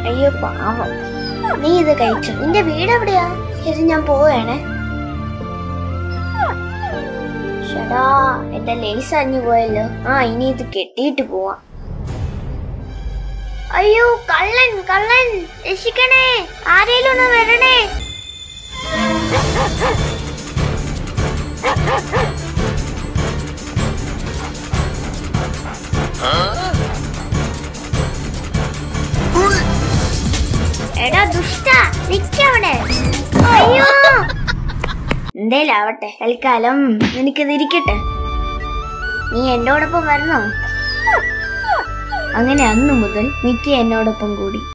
അയ്യോ പാവം നീ ഇത് കഴിച്ചു നിന്റെ വീട് എവിടെയാ ശരി ഞാൻ പോവേണേ ഷടാ എന്റെ ലേസ് അഞ്ഞു പോയല്ലോ ആ ഇനി ഇത് കെട്ടിയിട്ട് പോവാം അയ്യോ കള്ളൻ കള്ളൻ രക്ഷിക്കണേ ആരേലും ഒന്ന് വരണേ എടാ ദുഷ്ട നിക്കവിടെ അയ്യോ എന്തേലാവട്ടെ തൽക്കാലം നിനക്കിത് ഇരിക്കട്ടെ നീ എന്നോടൊപ്പം വരണോ അങ്ങനെ അന്നു മുതൽ മിക്ക എന്നോടൊപ്പം കൂടി